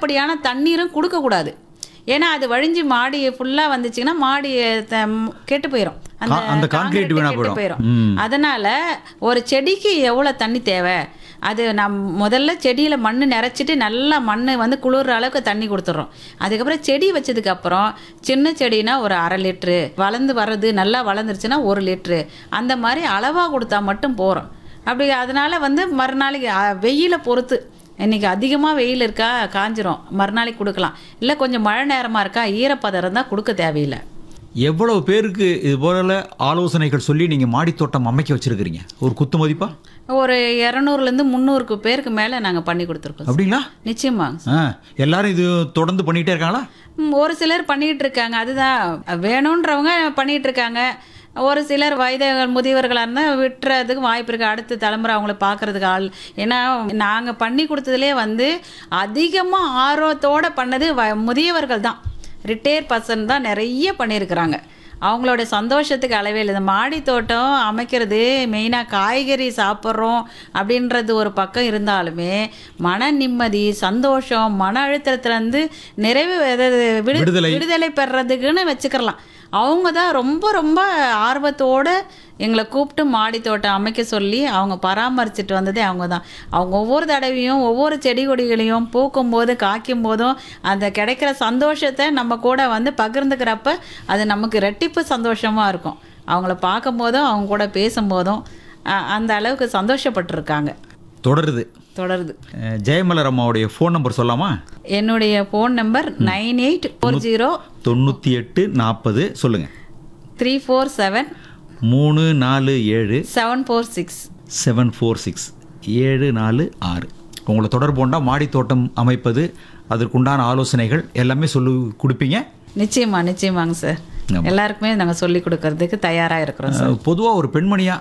அதிகப்படியான தண்ணீரும் கொடுக்கக்கூடாது ஏன்னா அது வழிஞ்சு மாடி ஃபுல்லாக வந்துச்சுன்னா மாடி த- கெட்டு போயிடும் கா- அந்த concrete வீணா கெட்டு போயிடும். போயிடும் ம். அதனால ஒரு செடிக்கு எவ்வளோ தண்ணி தேவை அது நம் முதல்ல செடியில் மண் நிறச்சிட்டு நல்லா மண் வந்து குளிர்ற அளவுக்கு தண்ணி கொடுத்துட்றோம் அதுக்கப்புறம் செடி வச்சதுக்கப்புறம் சின்ன செடினா ஒரு அரை லிட்ரு வளர்ந்து வர்றது நல்லா வளர்ந்துருச்சுன்னா ஒரு லிட்ரு அந்த மாதிரி அளவாக கொடுத்தா மட்டும் போகிறோம் அப்படி அதனால வந்து மறுநாளைக்கு அ, வெயிலை பொறுத்து இன்னைக்கு அதிகமாக வெயில் இருக்கா காஞ்சிரும் மறுநாளைக்கு கொடுக்கலாம் இல்லை கொஞ்சம் மழை நேரமாக இருக்கா ஈரப்பதம் இருந்தால் கொடுக்க தேவையில்லை எவ்வளவு பேருக்கு இது போல ஆலோசனைகள் சொல்லி நீங்க மாடித்தோட்டம் அமைக்க வச்சிருக்கிறீங்க ஒரு குத்து மதிப்பா ஒரு இரநூறுலேருந்து முந்நூறுக்கு பேருக்கு மேலே நாங்கள் பண்ணி கொடுத்துருக்கோம் அப்படிங்களா நிச்சயமாங்க ஆ எல்லாரும் இது தொடர்ந்து பண்ணிட்டே இருக்காங்களா ம், ஒரு சிலர் பண்ணிட்டு இருக்காங்க அதுதான் வேணுன்றவங்க பண்ணிட்டு இருக்காங்க ஒரு சிலர் வயது முதியவர்களாக இருந்தால் விட்டுறதுக்கு வாய்ப்பு இருக்குது அடுத்த தலைமுறை அவங்கள பார்க்கறதுக்கு ஆள் ஏன்னா நாங்கள் பண்ணி கொடுத்ததுலே வந்து அதிகமாக ஆர்வத்தோடு பண்ணது வ முதியவர்கள் தான் ரிட்டையர் பர்சன் தான் நிறைய பண்ணியிருக்கிறாங்க அவங்களோட சந்தோஷத்துக்கு அளவே இல்லை இந்த மாடி தோட்டம் அமைக்கிறது மெயினாக காய்கறி சாப்பிட்றோம் அப்படின்றது ஒரு பக்கம் இருந்தாலுமே மன நிம்மதி சந்தோஷம் மன அழுத்தத்துலேருந்து நிறைவு அதாவது விடு- விடுதலை. விடுதலை பெறதுக்குன்னு வச்சுக்கலாம் அவங்க தான் ரொம்ப ரொம்ப ஆர்வத்தோடு எங்களை கூப்பிட்டு மாடி தோட்டம் அமைக்க சொல்லி அவங்க பராமரிச்சுட்டு வந்ததே அவங்க தான் அவங்க ஒவ்வொரு தடவையும் ஒவ்வொரு செடி கொடிகளையும் பூக்கும் போது காய்க்கும் போதும் அந்த கிடைக்கிற சந்தோஷத்தை நம்ம கூட வந்து பகிர்ந்துக்கிறப்ப அது நமக்கு ரெட்டிப்பு சந்தோஷமாக இருக்கும் அவங்கள பார்க்கும் போதும் அவங்க கூட பேசும்போதும் அ- அந்த அளவுக்கு சந்தோஷப்பட்டிருக்காங்க தொடருது தொடருது அஹ், ஜெயமலர் அம்மாவுடைய ஃபோன் நம்பர் சொல்லாமா என்னுடைய phone number nine eight four zero தொண்ணூற்றி எட்டு நாற்பது சொல்லுங்க த்ரீ ஃபோர் செவன் மூணு நாலு ஏழு seven four six seven four six ஏழு நாலு ஆறு உங்களை தொடர்பு கொண்டா மாடி தோட்டம் அமைப்பது அதற்குண்டான ஆலோசனைகள் எல்லாமே சொல்லி கொடுப்பீங்க நிச்சயமா நிச்சயமாங்க சார் ஆமா. எல்லாருக்குமே நாங்கள் சொல்லி கொடுக்கறதுக்கு தயாராக இருக்கிறோம் சார் பொதுவாக ஒரு பெண்மணியாக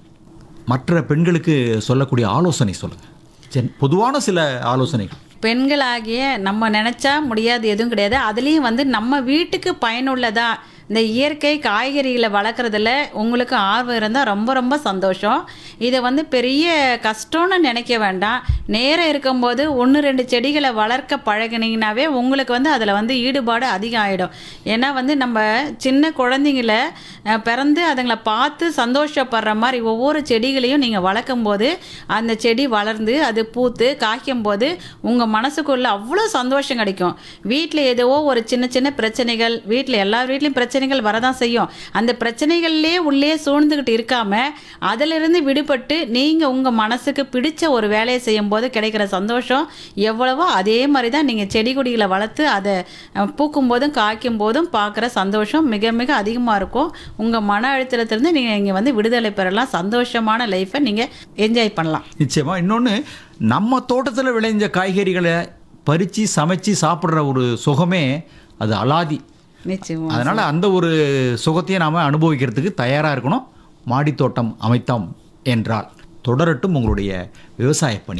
மற்ற பெண்களுக்கு சொல்லக்கூடிய ஆலோசனை சொல்லுங்கள் ஜென் பொதுவான சில ஆலோசனைகள் பெண்களாகிய நம்ம நினச்சா முடியாது எதுவும் கிடையாது அதுலேயும் வந்து நம்ம வீட்டுக்கு பயனுள்ளதா இந்த இயற்கை காய்கறிகளை வளர்க்குறதுல உங்களுக்கு ஆர்வம் இருந்தால் ரொம்ப ரொம்ப சந்தோஷம் இதை வந்து பெரிய கஷ்டம்னு நினைக்க வேண்டாம் நேரம் இருக்கும்போது ஒன்று ரெண்டு செடிகளை வளர்க்க பழகினீங்கனாவே உங்களுக்கு வந்து அதில் வந்து ஈடுபாடு அதிகம் ஆகிடும் ஏன்னா வந்து நம்ம சின்ன குழந்தைங்கள அஹ், பிறந்து அதுங்களை பார்த்து சந்தோஷப்படுற மாதிரி ஒவ்வொரு செடிகளையும் நீங்கள் வளர்க்கும் போது அந்த செடி வளர்ந்து அது பூத்து காய்க்கும் போது உங்கள் மனசுக்குள்ள அவ்வளோ சந்தோஷம் கிடைக்கும் வீட்டில் ஏதோ ஒரு சின்ன சின்ன பிரச்சனைகள் வீட்டில் எல்லா வீட்லேயும் பிரச்சனைகள் வரதான் செய்யும் அந்த பிரச்சனைகள்லேயே உள்ளே சூழ்ந்துக்கிட்டு இருக்காம அதிலிருந்து விடுபட்டு நீங்கள் உங்கள் மனசுக்கு பிடிச்ச ஒரு வேலையை செய்யும் போது கிடைக்கிற சந்தோஷம் எவ்வளவோ அதே மாதிரி தான் நீங்கள் செடி கொடிகளை வளர்த்து அதை அஹ், பூக்கும் போதும் காய்க்கும் போதும் பார்க்குற சந்தோஷம் மிக மிக அதிகமாக இருக்கும் உங்கள் மன அழுத்தத்திலிருந்து நீங்கள் இங்கே வந்து விடுதலை பெறலாம் சந்தோஷமான லைஃப்பை நீங்கள் என்ஜாய் பண்ணலாம் நிச்சயமாக இன்னொன்று நம்ம தோட்டத்தில் விளைஞ்ச காய்கறிகளை பறித்து சமைச்சு சாப்பிட்ற ஒரு சுகமே அது அலாதி நிச்சயமா அதனால் அந்த ஒரு சுகத்தையும் நாம் அனுபவிக்கிறதுக்கு தயாராக இருக்கணும் மாடித்தோட்டம் அமைத்தோம் என்றால் தொடரட்டும் உங்களுடைய விவசாய பணி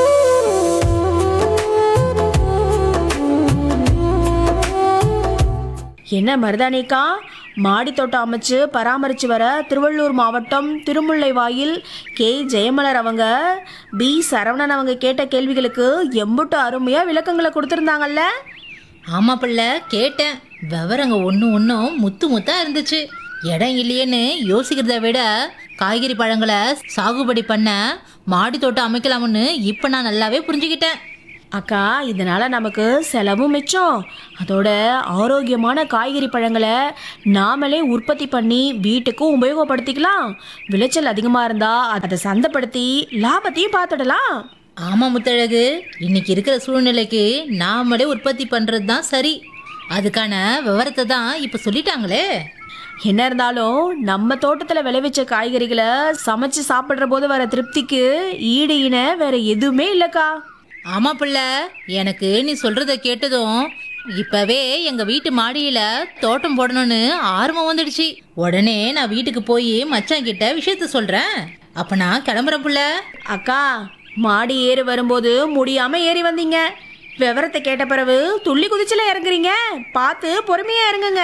என்ன மருதானிக்கா மாடி தோட்டம் அமைச்சு பராமரித்து வர திருவள்ளூர் மாவட்டம் திருமுல்லைவாயில் கே ஜெயமலர் அவங்க பி சரவணன் அவங்க கேட்ட கேள்விகளுக்கு எம்புட்டு அருமையாக விளக்கங்களை கொடுத்துருந்தாங்கல்ல ஆமா பிள்ளை கேட்டேன் விவரங்க ஒன்று ஒன்றும் முத்து முத்தா இருந்துச்சு இடம் இல்லையேன்னு யோசிக்கிறத விட காய்கறி பழங்களை சாகுபடி பண்ண மாடி தோட்டம் அமைக்கலாம்னு இப்போ நான் நல்லாவே புரிஞ்சுக்கிட்டேன் அக்கா இதனால நமக்கு செலவும் மிச்சம் அதோட ஆரோக்கியமான காய்கறி பழங்களை நாமளே உற்பத்தி பண்ணி வீட்டுக்கும் உபயோகப்படுத்திக்கலாம் விளைச்சல் அதிகமாக இருந்தால் அதை சந்தைப்படுத்தி லாபத்தையும் பார்த்துடலாம் ஆமா முத்தழகு இன்னைக்கு இருக்கிற சூழ்நிலைக்கு நாமளே உற்பத்தி பண்ணுறது தான் சரி அதுக்கான விவரத்தை தான் இப்போ சொல்லிட்டாங்களே என்ன இருந்தாலும் நம்ம தோட்டத்தில் விளைவிச்ச காய்கறிகளை சமைச்சு சாப்பிட்ற போது வர திருப்திக்கு ஈடு இணை வேற எதுவுமே இல்லைக்கா ஆமா பிள்ளை எனக்கு நீ சொல்றத கேட்டதும் இப்பவே எங்க வீட்டு மாடியில தோட்டம் போடணும்னு ஆர்வம் வந்துடுச்சு உடனே நான் வீட்டுக்கு போய் மச்சான் கிட்ட விஷயத்த சொல்றேன் அப்ப நான் கிளம்புறேன் புள்ள அக்கா மாடி ஏறி வரும்போது முடியாம ஏறி வந்தீங்க விவரத்தை கேட்ட பிறகு துள்ளி குதிச்சுல இறங்குறீங்க பார்த்து பொறுமையா இறங்குங்க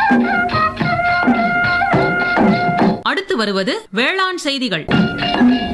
அடுத்து வருவது வேளாண் செய்திகள்